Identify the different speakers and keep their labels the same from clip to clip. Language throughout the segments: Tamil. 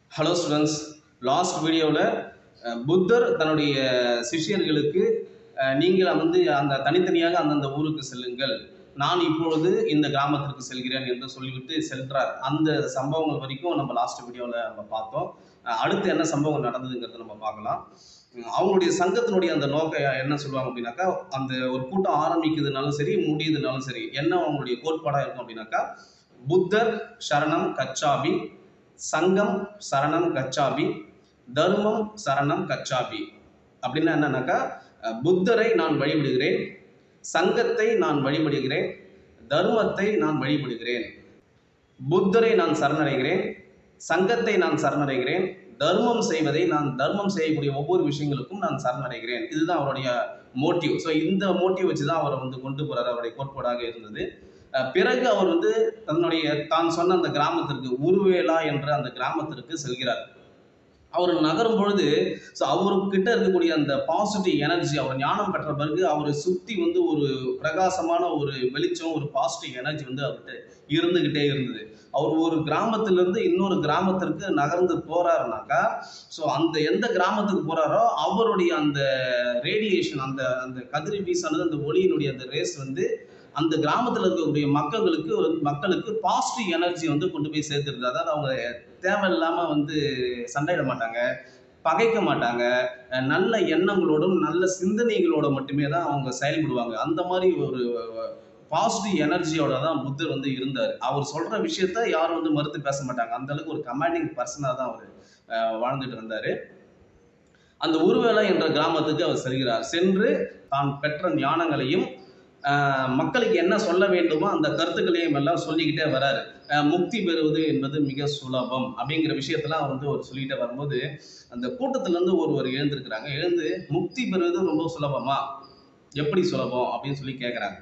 Speaker 1: ஹலோ ஸ்டூடெண்ட்ஸ் லாஸ்ட் வீடியோவில் புத்தர் தன்னுடைய சிஷ்யர்களுக்கு அஹ், நீங்கள் வந்து அந்த தனித்தனியாக அந்தந்த ஊருக்கு செல்லுங்கள் நான் இப்பொழுது இந்த கிராமத்திற்கு செல்கிறேன் என்று சொல்லிவிட்டு செல்றார் அந்த சம்பவங்கள் வரைக்கும் நம்ம லாஸ்ட் வீடியோவில் நம்ம பார்த்தோம் அஹ், அடுத்து என்ன சம்பவம் நடந்ததுங்கிறத நம்ம பார்க்கலாம் உம், அவங்களுடைய சங்கத்தினுடைய அந்த நோக்கம் என்ன சொல்லுவாங்க அப்படின்னாக்கா அந்த ஒரு கூட்டம் ஆரம்பிக்குதுனாலும் சரி முடியுதுனாலும் சரி என்ன அவங்களுடைய கோட்பாடாக இருக்கும் அப்படின்னாக்கா புத்தர் சரணம் கச்சாபி சங்கம் சரணம் கச்சாபி தர்மம் சரணம் கச்சாபி அப்படின்னா என்னன்னாக்கா அஹ், புத்தரை நான் வழிபடுகிறேன் சங்கத்தை நான் வழிபடுகிறேன் தர்மத்தை நான் வழிபடுகிறேன் புத்தரை நான் சரணடைகிறேன் சங்கத்தை நான் சரணடைகிறேன் தர்மம் செய்வதை நான் தர்மம் செய்யக்கூடிய ஒவ்வொரு விஷயங்களுக்கும் நான் சரணடைகிறேன் இதுதான் அவருடைய மோட்டிவ் ஸோ இந்த மோட்டிவ் வச்சு தான் அவரை வந்து கொண்டு போறாரு அவருடைய கோட்பாடாக இருந்தது அஹ் பிறகு அவர் வந்து தன்னுடைய தான் சொன்ன அந்த கிராமத்திற்கு உருவேலா என்ற அந்த கிராமத்திற்கு செல்கிறார் அவர் நகரும் பொழுது ஸோ அவர்கிட்ட இருக்கக்கூடிய அந்த பாசிட்டிவ் எனர்ஜி அவர் ஞானம் பெற்ற பிறகு அவரை சுற்றி வந்து ஒரு பிரகாசமான ஒரு வெளிச்சம் ஒரு பாசிட்டிவ் எனர்ஜி வந்து அவர்கிட்ட இருந்துக்கிட்டே இருந்தது அவர் ஒரு கிராமத்திலிருந்து இன்னொரு கிராமத்திற்கு நகர்ந்து போறாருனாக்கா ஸோ அந்த எந்த கிராமத்துக்கு போறாரோ அவருடைய அந்த ரேடியேஷன் அந்த அந்த கதிர் வீசானது அந்த ஒளியினுடைய அந்த ரேஸ் வந்து அந்த கிராமத்தில் இருக்கக்கூடிய மக்களுக்கு மக்களுக்கு பாசிட்டிவ் எனர்ஜி வந்து கொண்டு போய் சேர்த்துருது அதாவது அவங்க தேவையில்லாமல் வந்து சண்டையிட மாட்டாங்க பகைக்க மாட்டாங்க அஹ் நல்ல எண்ணங்களோடும் நல்ல சிந்தனைகளோட மட்டுமே தான் அவங்க செயல்படுவாங்க அந்த மாதிரி ஒரு பாசிட்டிவ் எனர்ஜியோட தான் புத்தர் வந்து இருந்தார் அவர் சொல்ற விஷயத்த யாரும் வந்து மறுத்து பேச மாட்டாங்க அந்த அளவுக்கு ஒரு கமாண்டிங் பர்சனாக தான் அவர் வாழ்ந்துட்டு இருந்தார் அந்த உருவேலை என்ற கிராமத்துக்கு அவர் செல்கிறார் சென்று தான் பெற்ற ஞானங்களையும் ஆஹ் மக்களுக்கு என்ன சொல்ல வேண்டுமோ அந்த கருத்துக்களையும் எல்லாம் சொல்லிக்கிட்டே வராரு ஆஹ் முக்தி பெறுவது என்பது மிக சுலபம் அப்படிங்கிற விஷயத்தெல்லாம் அவர் வந்து ஒரு சொல்லிட்டே வரும்போது அந்த கூட்டத்துல இருந்து ஒருவர் எழுந்திருக்கிறாங்க எழுந்து முக்தி பெறுவது ரொம்ப சுலபமா எப்படி சுலபம் அப்படின்னு சொல்லி கேட்குறாங்க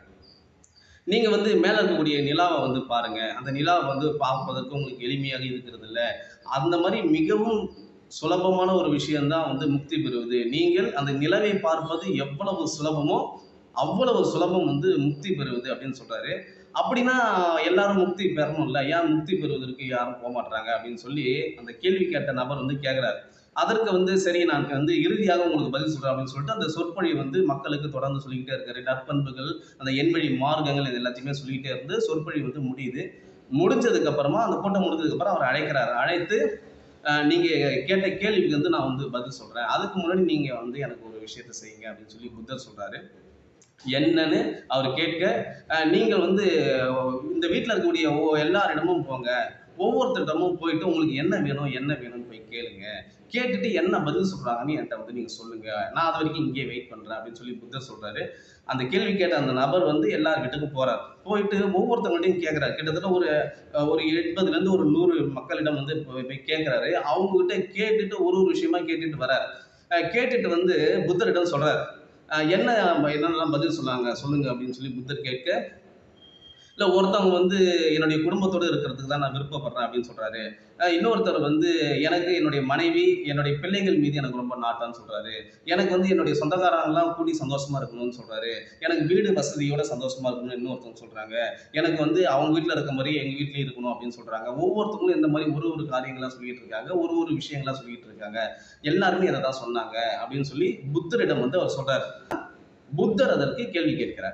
Speaker 1: நீங்க வந்து மேல இருக்கக்கூடிய நிலாவை வந்து பாருங்க அந்த நிலாவை வந்து பார்ப்பதற்கு உங்களுக்கு எளிமையாக இருக்கிறது இல்ல அந்த மாதிரி மிகவும் சுலபமான ஒரு விஷயம்தான் வந்து முக்தி பெறுவது நீங்கள் அந்த நிலவை பார்ப்பது எவ்வளவு சுலபமோ அவ்வளவு சுலபம் வந்து முக்தி பெறுவது அப்படின்னு சொல்றாரு அப்படின்னா எல்லாரும் முக்தி பெறணும்ல ஏன் முக்தி பெறுவதற்கு யாரும் போக மாட்டாங்க அப்படின்னு சொல்லி அந்த கேள்வி கேட்ட நபர் வந்து கேட்குறாரு அதற்கு வந்து சரி நான் வந்து இறுதியாக உங்களுக்கு பதில் சொல்றேன் அப்படின்னு சொல்லிட்டு அந்த சொற்பொழி வந்து மக்களுக்கு தொடர்ந்து சொல்லிக்கிட்டே இருக்காரு நற்பண்புகள் அந்த எண்வழி மார்க்கங்கள் இது எல்லாத்தையுமே சொல்லிக்கிட்டே இருந்து சொற்பொழி வந்து முடியுது முடிஞ்சதுக்கு அப்புறமா அந்த கூட்டம் முடிஞ்சதுக்கு அப்புறம் அவர் அழைக்கிறாரு அழைத்து அஹ், நீங்க கேட்ட கேள்விக்கு வந்து நான் வந்து பதில் சொல்றேன் அதுக்கு முன்னாடி நீங்க வந்து எனக்கு ஒரு விஷயத்த செய்யுங்க அப்படின்னு சொல்லி புத்தர் சொல்றாரு என்னன்னு அவர் கேட்க அஹ், நீங்கள் வந்து இந்த வீட்டில் இருக்கக்கூடிய ஒ- எல்லாரிடமும் போங்க ஒவ்வொருத்தரிடமும் போயிட்டு உங்களுக்கு என்ன வேணும் என்ன வேணும்னு போய் கேளுங்க கேட்டுட்டு என்ன பதில் சொல்றாங்கன்னு என்கிட்ட வந்து நீங்க சொல்லுங்க நான் அது வரைக்கும் இங்கேயே வெயிட் பண்றேன் அப்படின்னு சொல்லி புத்தர் சொல்றாரு அந்த கேள்வி கேட்ட அந்த நபர் வந்து எல்லார் வீட்டுக்கும் போறார் போயிட்டு ஒவ்வொருத்தவங்கள்ட்டையும் கேட்கறாரு கிட்டத்தட்ட ஒரு அஹ், ஒரு எண்பதுல இருந்து ஒரு நூறு மக்களிடம் வந்து போய் போய் கேட்கறாரு அவங்க கிட்ட கேட்டுட்டு ஒரு ஒரு விஷயமா கேட்டுட்டு வரார் அஹ், கேட்டுட்டு வந்து புத்தரிடம் சொல்றாரு அஹ், என்ன என்னென்னலாம் பதில் சொன்னாங்க சொல்லுங்க அப்படின்னு சொல்லி புத்தர் கேட்க இல்லை ஒருத்தவங்க வந்து என்னுடைய குடும்பத்தோடு இருக்கிறதுக்கு தான் நான் விருப்பப்படுறேன் அப்படின்னு சொல்றாரு அஹ் இன்னொருத்தர் வந்து எனக்கு என்னுடைய மனைவி என்னுடைய பிள்ளைகள் மீது எனக்கு ரொம்ப நாட்டான்னு சொல்றாரு எனக்கு வந்து என்னுடைய சொந்தக்காரங்களாம் கூடி சந்தோஷமா இருக்கணும்னு சொல்றாரு எனக்கு வீடு வசதியோட சந்தோஷமா இருக்கணும்னு இன்னொருத்தவங்க சொல்றாங்க எனக்கு வந்து அவங்க வீட்டில் இருக்க மாதிரி எங்க வீட்லயும் இருக்கணும் அப்படின்னு சொல்றாங்க ஒவ்வொருத்தவங்களும் இந்த மாதிரி ஒரு ஒரு காரியங்களா சொல்லிட்டு இருக்காங்க ஒரு ஒரு விஷயங்களா சொல்லிட்டு இருக்காங்க எல்லாருமே இதை தான் சொன்னாங்க அப்படின்னு சொல்லி புத்தரிடம் வந்து அவர் சொல்றாரு புத்தர் அதற்கு கேள்வி கேட்கிறார்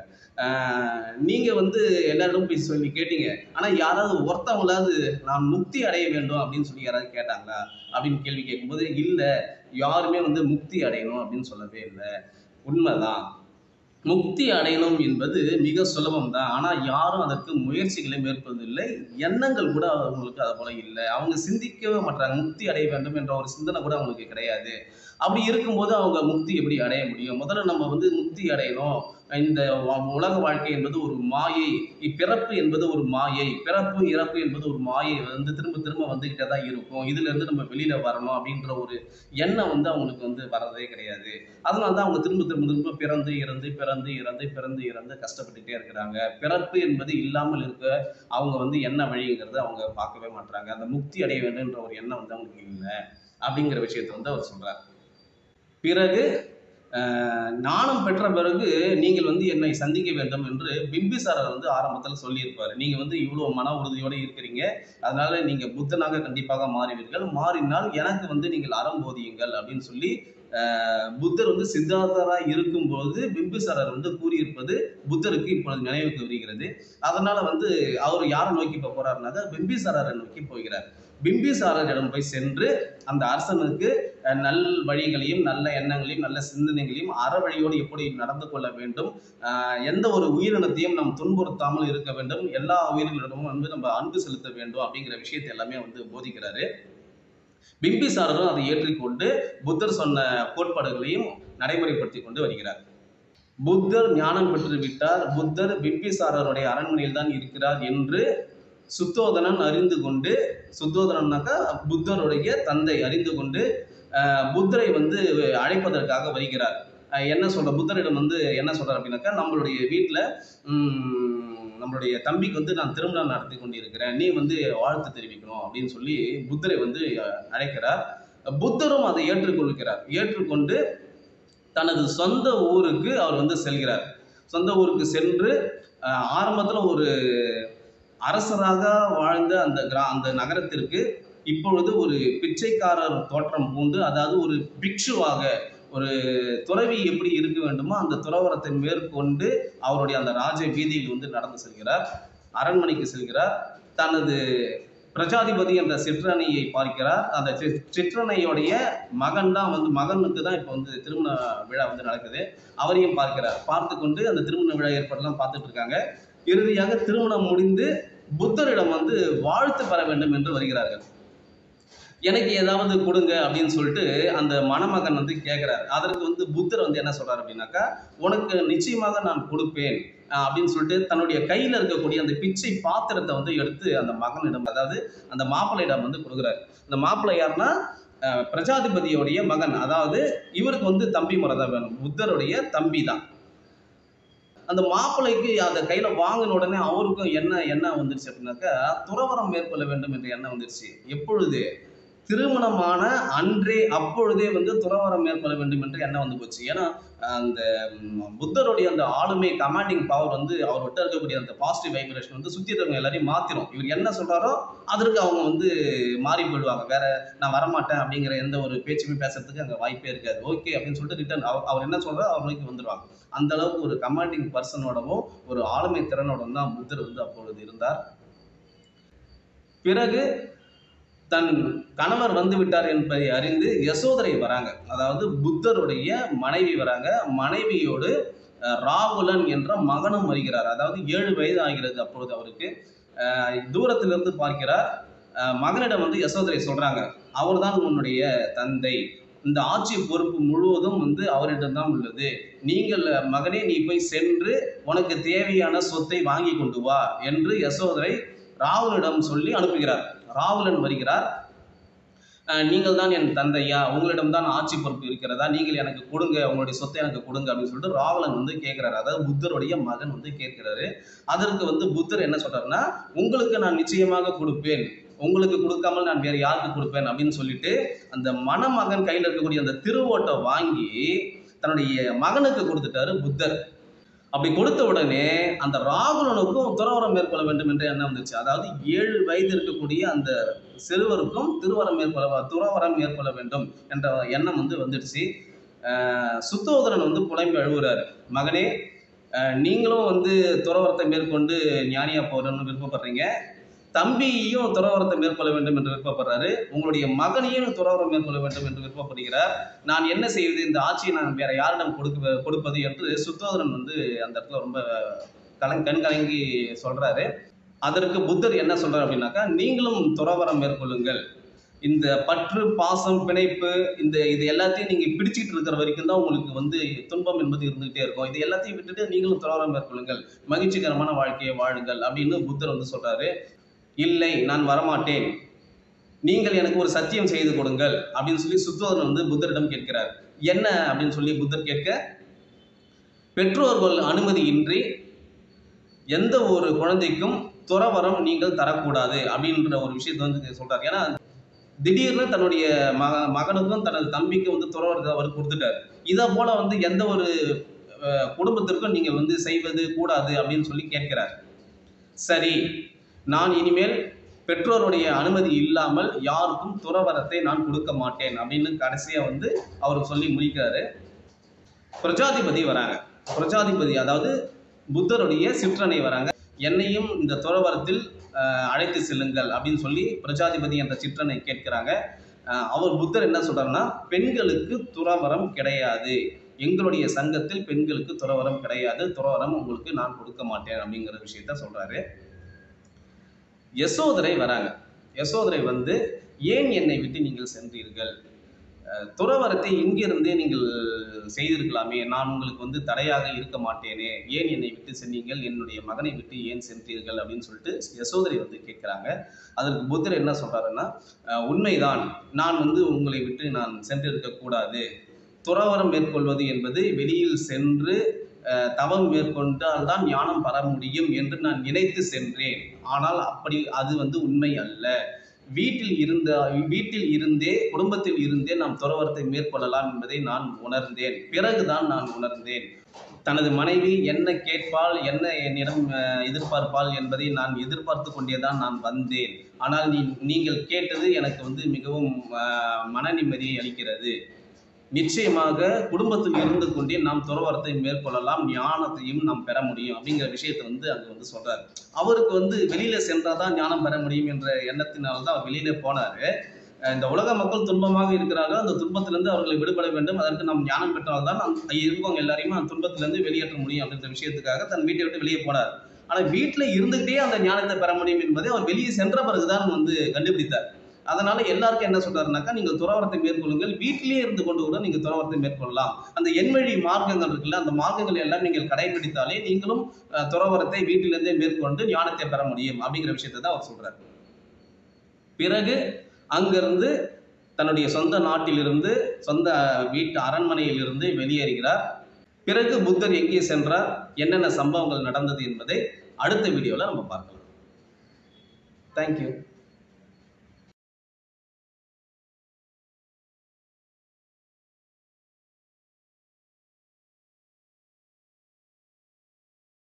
Speaker 1: ஆஹ் நீங்க வந்து எல்லாரிடம் போய் சொல்லி கேட்டீங்க ஆனா யாராவது ஒருத்தவங்களாவது நான் முக்தி அடைய வேண்டும் அப்படின்னு சொல்லி யாராவது கேட்டாங்களா அப்படின்னு கேள்வி கேட்கும்போது இல்ல யாருமே வந்து முக்தி அடையணும் அப்படின்னு சொல்லவே இல்லை உண்மைதான் முக்தி அடையணும் என்பது மிக சுலபம் தான் ஆனால் யாரும் அதற்கு முயற்சிகளை மேற்கொள்வதில்லை எண்ணங்கள் கூட அவங்களுக்கு அது போல இல்லை அவங்க சிந்திக்கவே மாட்டாங்க முக்தி அடைய வேண்டும் என்ற ஒரு சிந்தனை கூட அவங்களுக்கு கிடையாது அப்படி இருக்கும்போது அவங்க முக்தி எப்படி அடைய முடியும் முதல்ல நம்ம வந்து முக்தி அடையணும் இந்த வா- உலக வாழ்க்கை என்பது ஒரு மாயை இப்பிறப்பு என்பது ஒரு மாயை பிறப்பு இறப்பு என்பது ஒரு மாயை வந்து திரும்ப திரும்ப வந்துகிட்டே தான் இருக்கும் இதுல இருந்து நம்ம வெளியில வரணும் அப்படின்ற ஒரு எண்ணம் வந்து அவங்களுக்கு வந்து வரதே கிடையாது அதனால தான் அவங்க திரும்ப திரும்ப திரும்ப பிறந்து இறந்து பிறந்து இறந்து பிறந்து இறந்து கஷ்டப்பட்டுட்டே இருக்கிறாங்க பிறப்பு என்பது இல்லாமல் இருக்க அவங்க வந்து என்ன வழிங்கிறத அவங்க பார்க்கவே மாட்டாங்க அந்த முக்தி அடைய வேண்டும்ன்ற ஒரு எண்ணம் வந்து அவங்களுக்கு இல்லை அப்படிங்கிற விஷயத்த வந்து அவர் சொல்றார் பிறகு அஹ், ஞானம் பெற்ற பிறகு நீங்கள் வந்து என்னை சந்திக்க வேண்டும் என்று பிம்பிசாரர் வந்து ஆரம்பத்தில் சொல்லியிருப்பார் நீங்கள் வந்து இவ்வளோ மன உறுதியோடு இருக்கிறீங்க அதனால நீங்கள் புத்தனாக கண்டிப்பாக மாறுவீர்கள் மாறினால் எனக்கு வந்து நீங்கள் அறம் போதியுங்கள் அப்படின்னு சொல்லி அஹ், புத்தர் வந்து சித்தார்த்தராக இருக்கும்போது பிம்பிசாரர் வந்து கூறியிருப்பது புத்தருக்கு இப்பொழுது நினைவுக்கு வருகிறது அதனால வந்து அவர் யாரை நோக்கி போக போறாருனாக்கா பிம்பிசாரரை நோக்கி போகிறார் பிம்பிசாரரிடம் போய் சென்று அந்த அரசனுக்கு அஹ், நல் வழிகளையும் நல்ல எண்ணங்களையும் நல்ல சிந்தனைகளையும் அற வழியோடு எப்படி நடந்து கொள்ள வேண்டும் அஹ், எந்த ஒரு உயிரினத்தையும் நாம் துன்புறுத்தாமல் இருக்க வேண்டும் எல்லா உயிர்களிடமும் வந்து நம்ம அன்பு செலுத்த வேண்டும் அப்படிங்கிற விஷயத்தை எல்லாமே வந்து போதிக்கிறாரு பிம்பிசாரரும் அதை ஏற்றிக்கொண்டு புத்தர் சொன்ன கோட்பாடுகளையும் நடைமுறைப்படுத்தி கொண்டு வருகிறார் புத்தர் ஞானம் பெற்று விட்டார் புத்தர் பிம்பிசாரருடைய அரண்மனையில் தான் இருக்கிறார் என்று சுத்தோதனன் அறிந்து கொண்டு சுத்தோதனன்னாக்கா புத்தருடைய தந்தை அறிந்து கொண்டு அஹ், புத்தரை வந்து அழைப்பதற்காக வருகிறார் அஹ், என்ன சொல்ற புத்தரிடம் வந்து என்ன சொல்றார் அப்படின்னாக்கா நம்மளுடைய வீட்டில் நம்மளுடைய தம்பிக்கு வந்து நான் திருமணம் நடத்தி கொண்டிருக்கிறேன் நீ வந்து வாழ்த்து தெரிவிக்கணும் அப்படின்னு சொல்லி புத்தரை வந்து அஹ், அழைக்கிறார் புத்தரும் அதை ஏற்றுக்கொள்கிறார் ஏற்றுக்கொண்டு தனது சொந்த ஊருக்கு அவர் வந்து செல்கிறார் சொந்த ஊருக்கு சென்று ஆரம்பத்தில் ஒரு அரசராக வாழ்ந்த அந்த கிரா அந்த நகரத்திற்கு இப்பொழுது ஒரு பிச்சைக்காரர் தோற்றம் பூண்டு அதாவது ஒரு பிக்ஷுவாக ஒரு துறவி எப்படி இருக்க வேண்டுமோ அந்த துறவரத்தை மேற்கொண்டு அவருடைய அந்த ராஜ வீதியில் வந்து நடந்து செல்கிறார் அரண்மனைக்கு செல்கிறார் தனது பிரஜாதிபதி என்ற சிற்றனையை பார்க்கிறார் அந்த சி- சிற்றனையுடைய மகன் தான் வந்து மகனுக்கு தான் இப்போ வந்து திருமண விழா வந்து நடக்குது அவரையும் பார்க்கிறார் பார்த்து கொண்டு அந்த திருமண விழா ஏற்பாடுலாம் பார்த்துட்டு இருக்காங்க இறுதியாக திருமணம் முடிந்து புத்தரிடம் வந்து வாழ்த்து பெற வேண்டும் என்று வருகிறார்கள் எனக்கு ஏதாவது கொடுங்க அப்படின்னு சொல்லிட்டு அந்த மணமகன் வந்து கேட்குறாரு அதற்கு வந்து புத்தர் வந்து என்ன சொல்றாரு அப்படின்னாக்கா உனக்கு நிச்சயமாக நான் கொடுப்பேன் அஹ் அப்படின்னு சொல்லிட்டு தன்னுடைய கையில் இருக்கக்கூடிய அந்த பிச்சை பாத்திரத்தை வந்து எடுத்து அந்த மகனிடம் அதாவது அந்த மாப்பிள்ளையிடம் வந்து கொடுக்குறாரு அந்த மாப்பிள்ளை யாருன்னா அஹ் பிரஜாதிபதியோடைய மகன் அதாவது இவருக்கு வந்து தம்பி முறை தான் வேணும் புத்தருடைய தம்பி தான் அந்த மாப்பிள்ளைக்கு அந்த கையில வாங்கின உடனே அவருக்கும் என்ன எண்ணம் வந்துருச்சு அப்படின்னாக்கா துறவரம் மேற்கொள்ள வேண்டும் என்ற எண்ணம் வந்துருச்சு எப்பொழுது திருமணமான அன்றே அப்பொழுதே வந்து துறவரம் மேற்கொள்ள வேண்டும் என்று எண்ணம் வந்து போச்சு ஏன்னா அந்த ம், புத்தருடைய அந்த ஆளுமை கமாண்டிங் பவர் வந்து அவர்கிட்ட இருக்கக்கூடிய அந்த பாசிட்டிவ் வைப்ரேஷன் வந்து சுத்தி இருக்கவங்க எல்லாரையும் மாத்திரும் இவர் என்ன சொல்றாரோ அதற்கு அவங்க வந்து மாறி போயிடுவாங்க வேற நான் வரமாட்டேன் அப்படிங்கிற எந்த ஒரு பேச்சுமே பேசுறதுக்கு அங்கே வாய்ப்பே இருக்காது ஓகே அப்படின்னு சொல்லிட்டு ரிட்டர்ன் அவர் அவர் என்ன சொல்றாரோ அவர் நோக்கி வந்துடுவாங்க அந்த அளவுக்கு ஒரு கமாண்டிங் பர்சனோடவும் ஒரு ஆளுமை திறனோடும் தான் புத்தர் வந்து அப்பொழுது இருந்தார் பிறகு தன் கணவர் வந்து விட்டார் என்பதை அறிந்து யசோதரை வராங்க அதாவது புத்தருடைய மனைவி வராங்க மனைவியோடு அஹ், ராகுலன் என்ற மகனும் வருகிறார் அதாவது ஏழு வயது ஆகிறது அப்பொழுது அவருக்கு அஹ், தூரத்திலிருந்து பார்க்கிறார் அஹ், மகனிடம் வந்து யசோதரை சொல்றாங்க அவர்தான் உன்னுடைய தந்தை இந்த ஆட்சி பொறுப்பு முழுவதும் வந்து அவரிடம்தான் உள்ளது நீங்கள் மகனே நீ போய் சென்று உனக்கு தேவையான சொத்தை வாங்கி கொண்டு வா என்று யசோதரை ராகுலிடம் சொல்லி அனுப்புகிறார் ராகுலன் வருகிறார் அஹ், நீங்கள் தான் என் தந்தையா உங்களிடம் தான் ஆட்சி பொறுப்பு இருக்கிறதா நீங்கள் எனக்கு கொடுங்க உங்களுடைய சொத்தை எனக்கு கொடுங்க அப்படின்னு சொல்லிட்டு ராவலன் வந்து கேட்கிறாரு அதாவது புத்தருடைய மகன் வந்து கேட்கிறாரு அதற்கு வந்து புத்தர் என்ன சொல்றாருன்னா உங்களுக்கு நான் நிச்சயமாக கொடுப்பேன் உங்களுக்கு கொடுக்காமல் நான் வேற யாருக்கு கொடுப்பேன் அப்படின்னு சொல்லிட்டு அந்த மணமகன் கையில் இருக்கக்கூடிய அந்த திருவோட்டை வாங்கி தன்னுடைய மகனுக்கு கொடுத்துட்டாரு புத்தர் அப்படி கொடுத்த உடனே அந்த ராகுலனுக்கும் துறவரம் மேற்கொள்ள வேண்டும் என்ற எண்ணம் வந்துச்சு அதாவது ஏழு வயது இருக்கக்கூடிய அந்த சிறுவருக்கும் திருவரம் மேற்கொள்ள துறவரம் மேற்கொள்ள வேண்டும் என்ற எண்ணம் வந்து வந்துடுச்சு ஆஹ் சுத்தோதரன் வந்து புலம்பி அழுகுறாரு மகனே ஆஹ் நீங்களும் வந்து துறவரத்தை மேற்கொண்டு ஞானியா போறன்னு விருப்பப்படுறீங்க தம்பியையும் துறவரத்தை மேற்கொள்ள வேண்டும் என்று விருப்பப்படுறாரு உங்களுடைய மகனையும் துறவரம் மேற்கொள்ள வேண்டும் என்று விருப்பப்படுகிறார் நான் என்ன செய்வது இந்த ஆட்சியை நான் வேற யாரிடம் கொடுக்க கொடுப்பது என்று சுத்தோதரன் வந்து அந்த இடத்துல ரொம்ப கலங் கண் கலங்கி சொல்றாரு அதற்கு புத்தர் என்ன சொல்றாரு அப்படின்னாக்கா நீங்களும் துறவரம் மேற்கொள்ளுங்கள் இந்த பற்று பாசம் பிணைப்பு இந்த இது எல்லாத்தையும் நீங்க பிடிச்சிட்டு இருக்கிற வரைக்கும் தான் உங்களுக்கு வந்து துன்பம் என்பது இருந்துகிட்டே இருக்கும் இது எல்லாத்தையும் விட்டுட்டு நீங்களும் துறவரம் மேற்கொள்ளுங்கள் மகிழ்ச்சிகரமான வாழ்க்கையை வாழுங்கள் அப்படின்னு புத்தர் வந்து சொல்றாரு இல்லை நான் வரமாட்டேன் நீங்கள் எனக்கு ஒரு சத்தியம் செய்து கொடுங்கள் அப்படின்னு சொல்லி சுத்தோதரன் வந்து புத்தரிடம் கேட்கிறார் என்ன அப்படின்னு சொல்லி புத்தர் கேட்க பெற்றோர்கள் அனுமதியின்றி எந்த ஒரு குழந்தைக்கும் துறவரம் நீங்கள் தரக்கூடாது அப்படின்ற ஒரு விஷயத்தை வந்து சொல்றாரு ஏன்னா திடீர்னு தன்னுடைய மக மகனுக்கும் தனது தம்பிக்கும் வந்து துறவரத்தை அவர் கொடுத்துட்டார் இதை போல வந்து எந்த ஒரு அஹ், குடும்பத்திற்கும் நீங்கள் வந்து செய்வது கூடாது அப்படின்னு சொல்லி கேட்கிறார் சரி நான் இனிமேல் பெற்றோருடைய அனுமதி இல்லாமல் யாருக்கும் துறவரத்தை நான் கொடுக்க மாட்டேன் அப்படின்னு கடைசியா வந்து அவர் சொல்லி முடிக்கிறாரு பிரஜாதிபதி வராங்க பிரஜாதிபதி அதாவது புத்தருடைய சிற்றனை வராங்க என்னையும் இந்த துறவரத்தில் அஹ், அழைத்து செல்லுங்கள் அப்படின்னு சொல்லி பிரஜாதிபதி என்ற சிற்றனை கேட்கிறாங்க அஹ், அவர் புத்தர் என்ன சொல்றாருன்னா பெண்களுக்கு துறவரம் கிடையாது எங்களுடைய சங்கத்தில் பெண்களுக்கு துறவரம் கிடையாது துறவரம் உங்களுக்கு நான் கொடுக்க மாட்டேன் அப்படிங்கிற விஷயத்த சொல்றாரு யசோதரை வராங்க யசோதரை வந்து ஏன் என்னை விட்டு நீங்கள் சென்றீர்கள் அஹ், துறவரத்தை இங்கிருந்தே நீங்கள் செய்திருக்கலாமே நான் உங்களுக்கு வந்து தடையாக இருக்க மாட்டேனே ஏன் என்னை விட்டு சென்றீர்கள் என்னுடைய மகனை விட்டு ஏன் சென்றீர்கள் அப்படின்னு சொல்லிட்டு யசோதரை வந்து கேட்குறாங்க அதற்கு புத்தர் என்ன சொல்றாருன்னா அஹ், உண்மைதான் நான் வந்து உங்களை விட்டு நான் சென்றிருக்க கூடாது துறவரம் மேற்கொள்வது என்பது வெளியில் சென்று அஹ், தவம் மேற்கொண்டால் தான் ஞானம் பெற முடியும் என்று நான் நினைத்து சென்றேன் ஆனால் அப்படி அது வந்து உண்மை அல்ல வீட்டில் இருந்த வீட்டில் இருந்தே குடும்பத்தில் இருந்தே நாம் துறவரத்தை மேற்கொள்ளலாம் என்பதை நான் உணர்ந்தேன் பிறகுதான் நான் உணர்ந்தேன் தனது மனைவி என்ன கேட்பாள் என்ன என்னிடம் அஹ், எதிர்பார்ப்பாள் என்பதை நான் எதிர்பார்த்து கொண்டே தான் நான் வந்தேன் ஆனால் நீ நீங்கள் கேட்டது எனக்கு வந்து மிகவும் அஹ், மன நிம்மதியை அளிக்கிறது நிச்சயமாக குடும்பத்தில் இருந்து கொண்டே நாம் துறவரத்தை மேற்கொள்ளலாம் ஞானத்தையும் நாம் பெற முடியும் அப்படிங்கிற விஷயத்தை வந்து அங்க வந்து சொல்றாரு அவருக்கு வந்து வெளியில சென்றாதான் ஞானம் பெற முடியும் என்ற எண்ணத்தினால தான் அவர் வெளியில போனாரு அஹ் இந்த உலக மக்கள் துன்பமாக இருக்கிறார்கள் அந்த துன்பத்திலிருந்து அவர்களை விடுபட வேண்டும் அதற்கு நாம் ஞானம் பெற்றால்தான் அந்த இருக்கவங்க எல்லாரையுமே அந்த துன்பத்திலிருந்து வெளியேற்ற முடியும் அப்படின்ற விஷயத்துக்காக தன் வீட்டை விட்டு வெளியே போனார் ஆனா வீட்டுல இருந்துகிட்டே அந்த ஞானத்தை பெற முடியும் என்பதை அவர் வெளியே சென்ற பிறகுதான் வந்து கண்டுபிடித்தார் அதனால எல்லாருக்கும் என்ன சொல்றாருனாக்கா நீங்கள் துறவரத்தை மேற்கொள்ளுங்கள் வீட்டிலேயே இருந்து கொண்டு கூட நீங்கள் துறவரத்தை மேற்கொள்ளலாம் அந்த எண்வழி மார்க்கங்கள் இருக்குல்ல அந்த மார்க்கங்கள் எல்லாம் நீங்கள் கடைபிடித்தாலே நீங்களும் அஹ், துறவரத்தை வீட்டிலிருந்தே மேற்கொண்டு ஞானத்தை பெற முடியும் அப்படிங்கிற விஷயத்தை தான் அவர் சொல்றாரு பிறகு அங்கிருந்து தன்னுடைய சொந்த நாட்டிலிருந்து சொந்த வீட்டு அரண்மனையிலிருந்து வெளியேறுகிறார் பிறகு புத்தர் எங்கே சென்றார் என்னென்ன சம்பவங்கள் நடந்தது என்பதை அடுத்த வீடியோவில் நம்ம பார்க்கலாம் தேங்க்யூ